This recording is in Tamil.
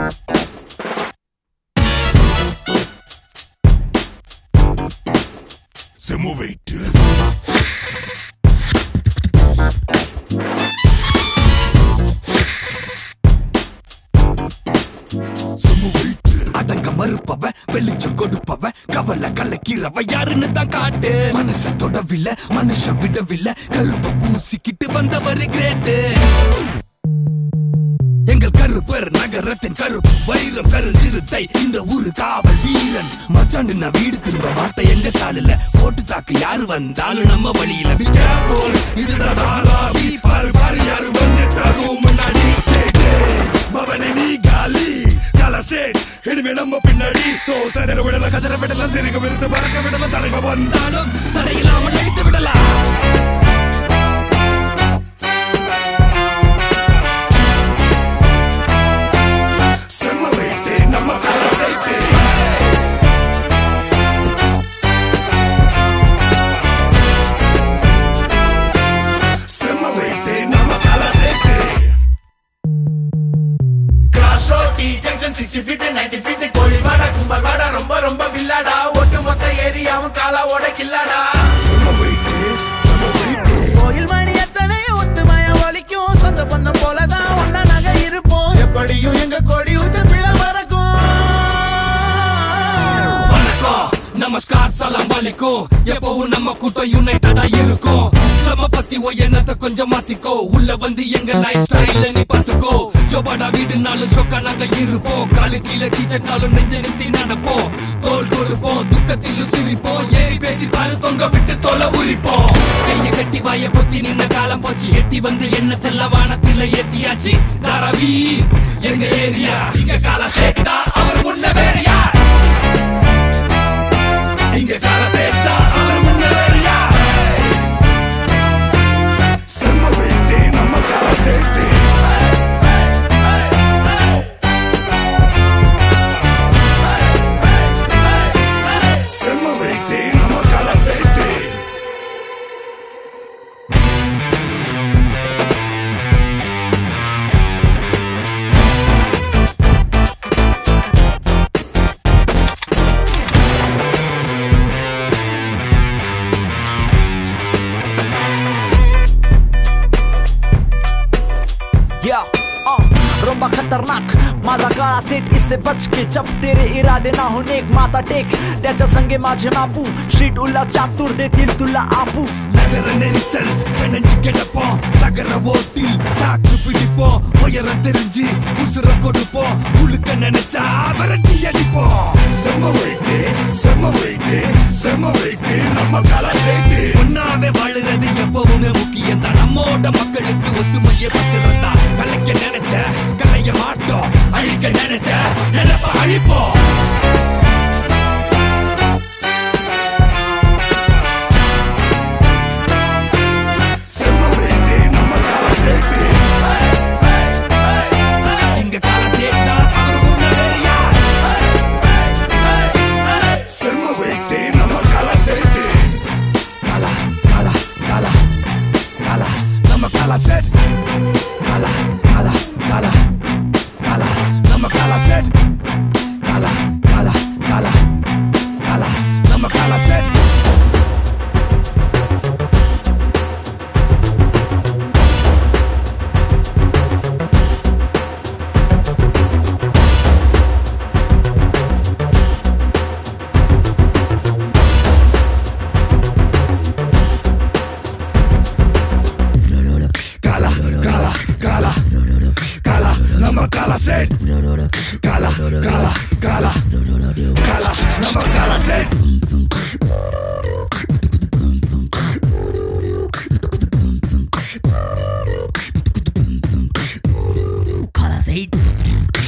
செம்மு வெயிட் செம்மு வெயிட் அடங்க மறுப்பவ வெளிச்சம் கொடுப்பவ கவலை கலக்கிறவ யாருன்னு தான் காட்டு மனச தொடவில்ல மனுஷன் விடவில்ல கருப்ப பூசிக்கிட்டு வந்தவர் கிரேட்டு எங்கள் கருப்பர் நகரத்தின் கருப்பு வைரம் கருஞ்சிறுத்தை இந்த ஊரு காவல் வீரன் மச்சான் நான் வீடு திரும்ப மாட்டேன் எங்க சாலில போட்டு தாக்கு யாரு வந்தாலும் நம்ம வழியில Be careful, இதுதான் தாராவி பாரு பாரு யாரு வந்துட்டாலும் முன்னாடி மவனே நீ காலி கலசேட் இனிமே நம்ம பின்னாடி சோ சதற விடல கதற விடல சிறுக விருது பறக்க விடல தலைவ வந்தா வந்தாலும் தடையில்லாமல் அழித்து விடலாம் செம்ம வெயிட் நம்ம கலசேட் செம்ம வெயிட் நம்ம கலசேட் cross road T junction sixty feet ninety feet கோழிவாடா கும்பல்வாடா ரொம்ப ரொம்ப வில்லாடா ஒட்டு மொத்த ஏரியாவும் காலாவோட கில்லாடா செம்ம வெயிட் செம்ம வெயிட் கோயில் மணி எத்தனை ஒத்துமையா ஒலிக்கும் சொந்த பந்தம் போலதான் ஒன்னா நாங்க இருப்போம் எப்படியும் எங்க கொடி உச்சத்தில பறக்கும் வணக்கம் நமஸ்கார் சலாம் வலிக்கும் எப்பவும் நம்ம கூட்டம் யுனைட்டடா இருக்கும் ஸ்லம்ம பத்தி ஓ எண்ணத்தை கொஞ்சம் மாத்திக்கோ உள்ள வந்து எங்க லைஃப் ஸ்டைல நீ பாத்துக்கோ ஜோபாடா வீடுனாலும் சொக்கா நாங்க இருப்போம் காலு கீழே கீச்சட்டாலும் நெஞ்ச நிறுத்தி நடப்போம் தோல் கொடுப்போம் துக்கத்திலும் சிரிப்போம் ஏறி பேசி பாரு தொங்க விட்டு தொலை உரிப்போம் கைய கட்டி வாய பொத்தி நின்ன காலம் போச்சு எட்டி வந்து எண்ணத்தெல்லாம் வானத்தில ஏத்தியாச்சு தாராவி எங்க ஏரியா இங்க கால சேட்டா அவர் முன்ன வேறியா இங்க கால சேட்டா அவர் முன்ன வேறியா செம்ம வெயிட் நம்ம கலசேட் செம்ம வெயிட் நம்ம கலசேட் या आ, रोम्बा खतरनाक माझा काळा सेट इससे बच के जब तेरे इरादे ना हो नेक माता टेक त्याच्या संगे माझे मापू स्ट्रीट उल्ला चातुर देतील तुला आपू நகர நெரிசல் பிணைஞ்சு கிடப்போம் நகர ஓட்டில் தாக்கு பிடிப்போம் உயரம் தெரிஞ்சு உசுர கொடுப்போம் உழுக்க நினைச்சா விரட்டி அடிப்போம் செம்ம வெயிட் செம்ம வெயிட் செம்ம வெயிட் நம்ம கலசேட் ஒன்னாவே வாழுறது எப்பவுமே முக்கியம் தான் நம்மோட மக்களுக்கு ஒத்துமையை பத்திரந்தா கலைக்க நினைச்ச கலைய மாட்டோம் அழிக்க நினைச்ச நினைப்ப அழிப்போம் செம்ம வெயிட் நம்ம கலசேட் இங்க கால சேட்டா அவர் முன்ன வேறியா செம்ம வெயிட் நம்ம கலசேட் காலா காலா காலா காலா நம்ம காலா செட் காலா காலா காலா காலா நம்ம காலா செட் காலா காலா காலா காலா நம்ம காலா set Kala, kala, kala, kala, nama kala set. Kala, kala, kala, kala, nama kala set. काळा सेट